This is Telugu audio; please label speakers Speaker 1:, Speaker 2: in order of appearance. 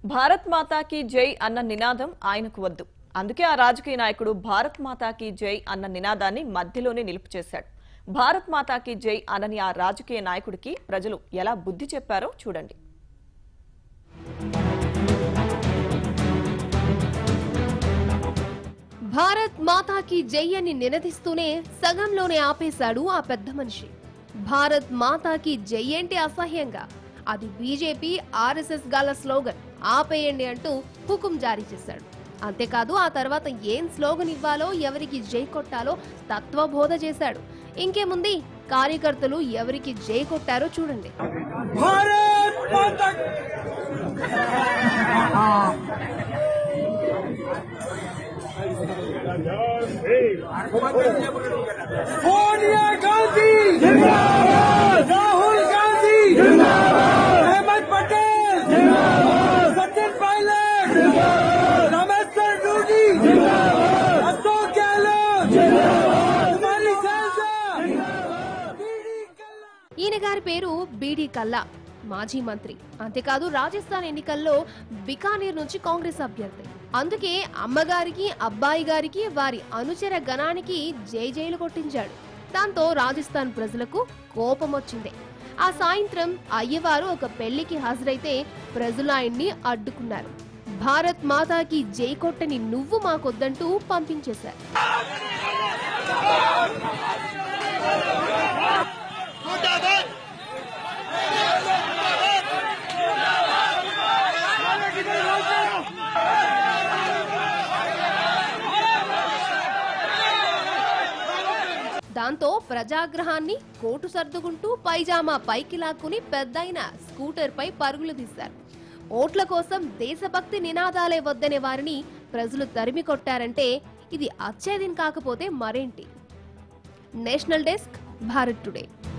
Speaker 1: భారత్ మాతాకి జై అన్న నినాదం ఆయనకు వద్దు అందుకే ఆ రాజకీయ నాయకుడు భారత్ మాతాకి జై అన్న నినాదాన్ని మధ్యలోనే నిలుపు చేశాడు భారత్ మాతాకి జై అనని ఆ రాజకీయ నాయకుడికి ప్రజలు ఎలా బుద్ధి చెప్పారో చూడండి
Speaker 2: భారత్ మాతాకి జై అని నినదిస్తూనే సగంలోనే ఆపేశాడు ఆ పెద్ద మనిషి భారత్ మాతాకి జై ఏంటి అసహ్యంగా అది బీజేపీ ఆర్ఎస్ఎస్ గాల స్లోగన్ ఆపేయండి అంటూ హుకుం జారీ చేశాడు అంతేకాదు ఆ తర్వాత ఏం స్లోగన్ ఇవ్వాలో ఎవరికి జై కొట్టాలో తత్వబోధ చేశాడు ఇంకేముంది కార్యకర్తలు ఎవరికి జై కొట్టారో చూడండి
Speaker 3: भारत माता सोनिया गांधी जिंदाबाद राहुल गांधी जिंदाबाद अहमद पटेल जिंदाबाद सचिन पायलट जिंदाबाद रामेश्वर डूडी जिंदाबाद अशोक गहलोत जिंदाबाद कुमारी सैलजा जिंदाबाद बीडी कल्ला
Speaker 2: ఈయన గారి పేరు బీడీ కల్లా మాజీ మంత్రి అంతేకాదు రాజస్థాన్ ఎన్నికల్లో బికానీర్ నుంచి కాంగ్రెస్ అభ్యర్థి అందుకే అమ్మగారికి అబ్బాయి గారికి వారి అనుచర గణానికి జై జైలు కొట్టించాడు దాంతో రాజస్థాన్ ప్రజలకు కోపం వచ్చింది ఆ సాయంత్రం అయ్యవారు ఒక పెళ్లికి హాజరైతే ప్రజలు ఆయన్ని అడ్డుకున్నారు భారత్ మాతాకి జై కొట్టని నువ్వు మాకొద్దంటూ పంపించేశారు దాంతో ప్రజాగ్రహాన్ని కోటు సర్దుకుంటూ పైజామా పైకి లాక్కుని పెద్దయిన స్కూటర్ పై పరుగులు తీశారు ఓట్ల కోసం దేశభక్తి నినాదాలే వద్దనే వారిని ప్రజలు తరిమి కొట్టారంటే ఇది అచ్చేదిన్ కాకపోతే మరేంటి నేషనల్ డెస్క్ భారత్ టుడే